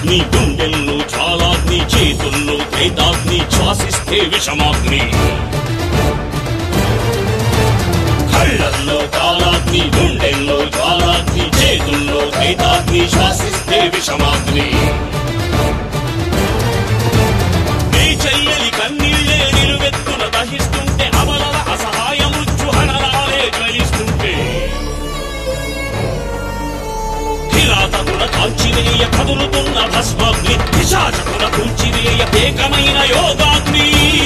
కాలాగ్ని గుండెల్లో జ్వాలాగ్ని చేతుల్లో త్రేతాగ్ని శ్వాసిస్తే విషమాగ్ని కళ్ళల్లో కాలాగ్ని గుండెల్లో జ్వాలాగ్ని చేతుల్లో త్రేతాగ్ని శ్వాసిస్తే విషమాగ్ని నీ చెయ్యలి కన్నీళ్ళే నిలువెత్తున దహిస్తుంటే అమలల అసహాయ మృత్యుహనరాలే జ్వలిస్తుంటే కిరాతకుల కాల్చివేయ కదులుతున్న భస్మాగ్ని పిశాచకుల కూల్చివేయ ఏకమైన యోగాగ్ని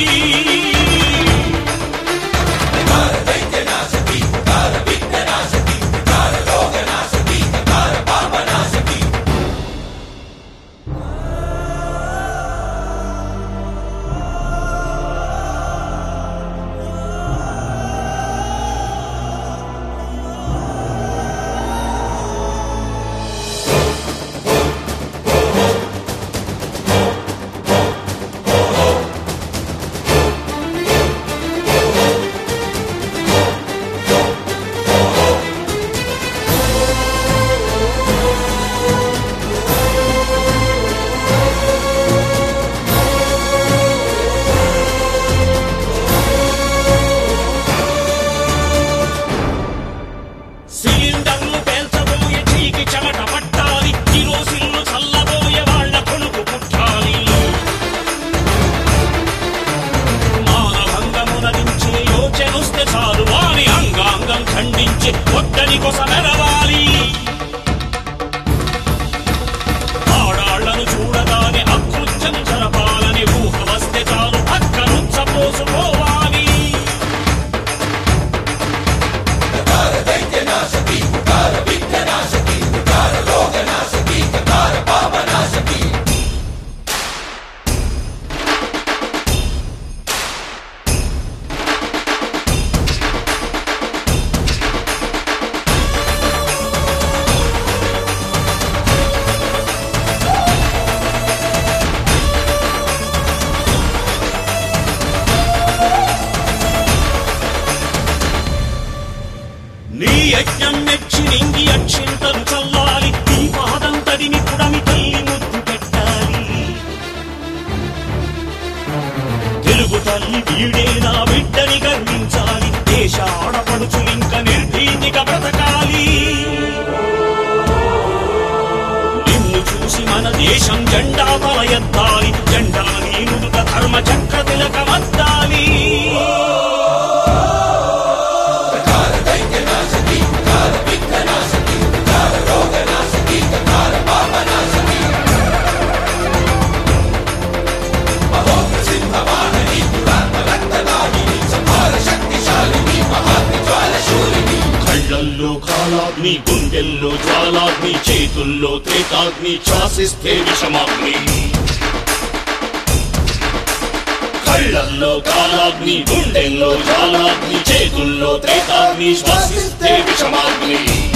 సిలిండర్లు పేల్చబోయే చీకి చెమట పట్టాలి కిరోసిన్లు చల్లబోయే వాళ్ళ కొనుకు పుట్టాలి మానభంగమునరించే యోచనొస్తే చాలు వారి అంగాంగం ఖండించే ఒక్కని కొసమెరవాలి ఆడాళ్లను చూడగానే అకృత్యం జరపాలని ఊహ వస్తే చాలు అక్కను పోసుకోవాలి నీ యజ్ఞం మెచ్చి నింగి అక్షింతలు చల్లాలి నీ పాదం తడిని పుడమి తల్లి ముద్దు పెట్టాలి తెలుగు తల్లి వీడే నా బిడ్డని గర్వించాలి దేశ ఆడపడుచులింక నిర్భీతిగా బ్రతకాలి నిన్ను చూసి మన దేశం జెండా తల ఎత్తాలి జెండా నీ నుదుట ధర్మ చక్ర తిలకమద్దాలి కళ్ళల్లో కాలాగ్ని గుండెల్లో జ్వాలాగ్ని చేతుల్లో త్రేతాగ్ని శ్వాసిస్తే విషమాగ్ని కళ్ళల్లో కాలాగ్ని గుండెల్లో జ్వాలాగ్ని చేతుల్లో త్రేతాగ్ని శ్వాసిస్తే విషమాగ్ని